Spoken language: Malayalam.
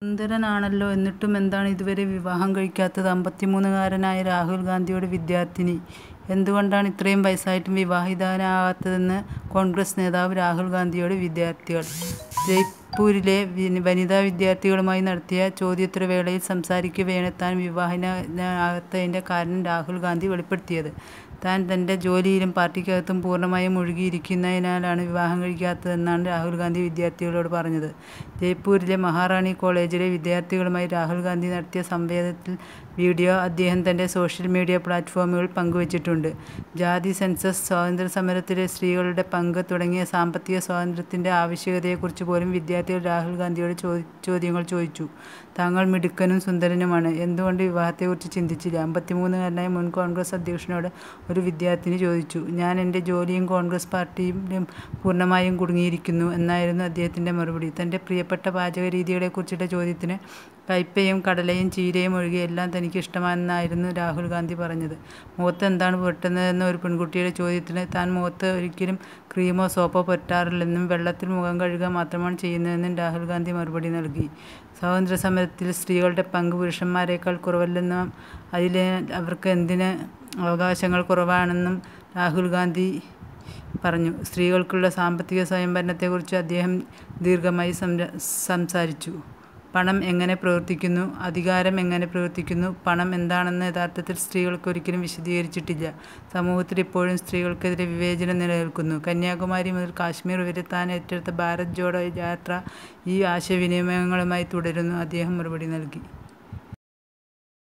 സുന്ദരനാണല്ലോ എന്നിട്ടും എന്താണ് ഇതുവരെ വിവാഹം കഴിക്കാത്തത് അമ്പത്തിമൂന്നുകാരനായ രാഹുൽ ഗാന്ധിയുടെ വിദ്യാർത്ഥിനി എന്തുകൊണ്ടാണ് ഇത്രയും വയസ്സായിട്ടും വിവാഹിതനാകാത്തതെന്ന് കോൺഗ്രസ് നേതാവ് രാഹുൽ ഗാന്ധിയോട് വിദ്യാർത്ഥികൾ ജയ്പൂരിലെ വനിതാ വിദ്യാർത്ഥികളുമായി നടത്തിയ ചോദ്യോത്തരവേളയിൽ സംസാരിക്കവെയാണ് താൻ വിവാഹിതനാകാത്തതിൻ്റെ കാരണം രാഹുൽ ഗാന്ധി വെളിപ്പെടുത്തിയത് താൻ തൻ്റെ ജോലിയിലും പാർട്ടിക്കകത്തും പൂർണ്ണമായും മുഴുകിയിരിക്കുന്നതിനാലാണ് വിവാഹം കഴിക്കാത്തതെന്നാണ് രാഹുൽ ഗാന്ധി വിദ്യാർത്ഥികളോട് പറഞ്ഞത് ജയ്പൂരിലെ മഹാറാണി കോളേജിലെ വിദ്യാർത്ഥികളുമായി രാഹുൽ ഗാന്ധി നടത്തിയ സംവാദത്തിൽ വീഡിയോ അദ്ദേഹം തൻ്റെ സോഷ്യൽ മീഡിയ പ്ലാറ്റ്ഫോമുകളിൽ പങ്കുവച്ചിട്ടുണ്ട് ജാതി സെൻസസ് സ്വാതന്ത്ര്യസമരത്തിലെ സ്ത്രീകളുടെ പങ്ക് തുടങ്ങിയ സാമ്പത്തിക സ്വാതന്ത്ര്യത്തിൻ്റെ ആവശ്യകതയെക്കുറിച്ച് പോലും വിദ്യാർത്ഥികൾ രാഹുൽ ഗാന്ധിയോട് ചോദ്യങ്ങൾ ചോദിച്ചു താങ്കൾ മിടുക്കനും സുന്ദരനുമാണ് എന്തുകൊണ്ട് വിവാഹത്തെക്കുറിച്ച് ചിന്തിച്ചില്ല അമ്പത്തിമൂന്നുകാരനായ മുൻ കോൺഗ്രസ് അധ്യക്ഷനോട് ഒരു വിദ്യാർത്ഥിനി ചോദിച്ചു ഞാൻ എൻ്റെ ജോലിയും കോൺഗ്രസ് പാർട്ടിയിലും പൂർണ്ണമായും കുടുങ്ങിയിരിക്കുന്നു എന്നായിരുന്നു അദ്ദേഹത്തിൻ്റെ മറുപടി തൻ്റെ പ്രിയപ്പെട്ട പാചക രീതികളെക്കുറിച്ചുള്ള ചോദ്യത്തിന് കയ്പയും കടലയും ചീരയും ഒഴികെ എല്ലാം തനിക്ക് ഇഷ്ടമാണെന്നായിരുന്നു രാഹുൽ ഗാന്ധി പറഞ്ഞത് മുഖത്ത് എന്താണ് പുരട്ടുന്നതെന്ന ഒരു പെൺകുട്ടിയുടെ ചോദ്യത്തിന് താൻ മുഖത്ത് ഒരിക്കലും ക്രീമോ സോപ്പോ പുരട്ടാറില്ലെന്നും വെള്ളത്തിൽ മുഖം കഴുകുക മാത്രമാണ് ചെയ്യുന്നതെന്നും രാഹുൽ ഗാന്ധി മറുപടി നൽകി സ്വാതന്ത്ര്യ സമരത്തിൽ സ്ത്രീകളുടെ പങ്ക് പുരുഷന്മാരെക്കാൾ കുറവല്ലെന്നും അതിൽ അവർക്ക് എന്തിന് അവകാശങ്ങൾ കുറവാണെന്നും രാഹുൽ ഗാന്ധി പറഞ്ഞു സ്ത്രീകൾക്കുള്ള സാമ്പത്തിക സ്വയംഭരണത്തെക്കുറിച്ച് അദ്ദേഹം ദീർഘമായി സംസാരിച്ചു പണം എങ്ങനെ പ്രവർത്തിക്കുന്നു അധികാരം എങ്ങനെ പ്രവർത്തിക്കുന്നു പണം എന്താണെന്ന് യഥാർത്ഥത്തിൽ സ്ത്രീകൾക്ക് ഒരിക്കലും വിശദീകരിച്ചിട്ടില്ല സമൂഹത്തിൽ ഇപ്പോഴും സ്ത്രീകൾക്കെതിരെ വിവേചനം നിലനിൽക്കുന്നു കന്യാകുമാരി മുതൽ കാശ്മീർ വരെ താൻ ഏറ്റെടുത്ത ഭാരത് ജോഡോ യാത്ര ഈ ആശയവിനിമയങ്ങളുമായി തുടരുന്നു അദ്ദേഹം മറുപടി നൽകി